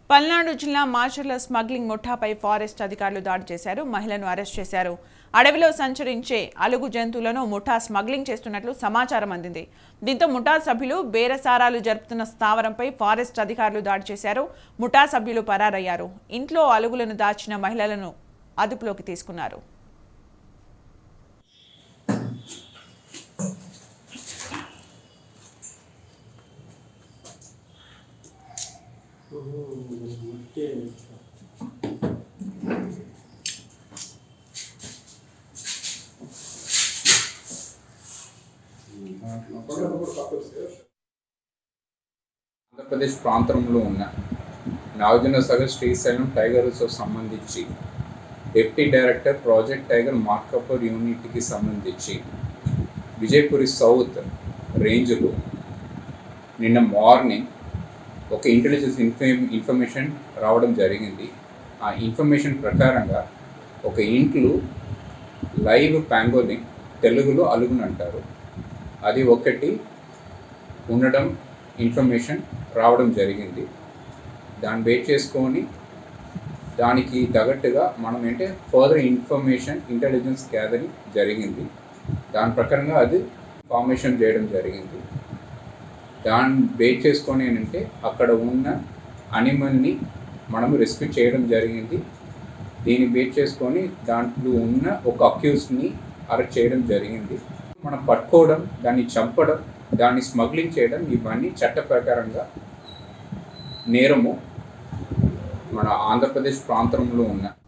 పల్నాడు జిల్లా Macherla smuggling ముఠాపై forest అధికారులు దాడి చేశారు మహిళను అరెస్ట్ చేశారు అడవిలో సంచరించే అలుగు జంతువులను ముఠా స్మగ్లింగ్ చేస్తున్నట్లు సమాచారం అందింది దీంతో ముఠా సభ్యులు బేరసారాలు జరుపుతున్న స్థావరంపై ఫారెస్ట్ అధికారులు దాడి చేశారు ముఠా సభ్యులు పరారయ్యారు ఇంట్లో అలుగులను దాచిన మహిళలను అదుపులోకి తీసుకున్నారు ఆంధ్రప్రదేశ్ ప్రాంతంలో ఉన్న నాగార్జున సాగర్ శ్రీశైలం టైగర్ రిజర్వ్ సంబంధించి deputy director project tiger Markapur యూనిట్కి సంబంధించి విజయపురి సౌత్ రేంజ్లో నిన్న మార్నింగ్ ఒక ఇంటెలిజెన్స్ ఇన్ఫే ఇన్ఫర్మేషన్ రావడం జరిగింది ఆ ఇన్ఫర్మేషన్ ప్రకారంగా ఒక ఇంట్లో లైవ్ ప్యాంగోని తెలుగులో అలుగుని అంటారు అది ఒకటి ఉండడం ఇన్ఫర్మేషన్ రావడం జరిగింది దాన్ని బేస్ చేసుకొని దానికి తగ్గట్టుగా మనం ఏంటంటే ఫర్దర్ ఇన్ఫర్మేషన్ ఇంటెలిజెన్స్ గ్యాదరింగ్ జరిగింది దాని ప్రకారంగా అది ఫార్మేషన్ చేయడం జరిగింది దాన్ని బేస్ చేసుకొని ఏంటంటే అక్కడ ఉన్న అనిమల్ని మనం రెస్క్యూ చేయడం జరిగింది దీన్ని బేస్ చేసుకొని దాంట్లో ఉన్న ఒక అక్యూస్ని అరెస్ట్ చేయడం జరిగింది మనం పట్టుకోవడం దాన్ని చంపడం దాన్ని స్మగ్లింగ్ చేయడం ఇవన్నీ చట్ట ప్రకారంగా నేరము మన ఆంధ్రప్రదేశ్ ప్రాంతంలో ఉన్న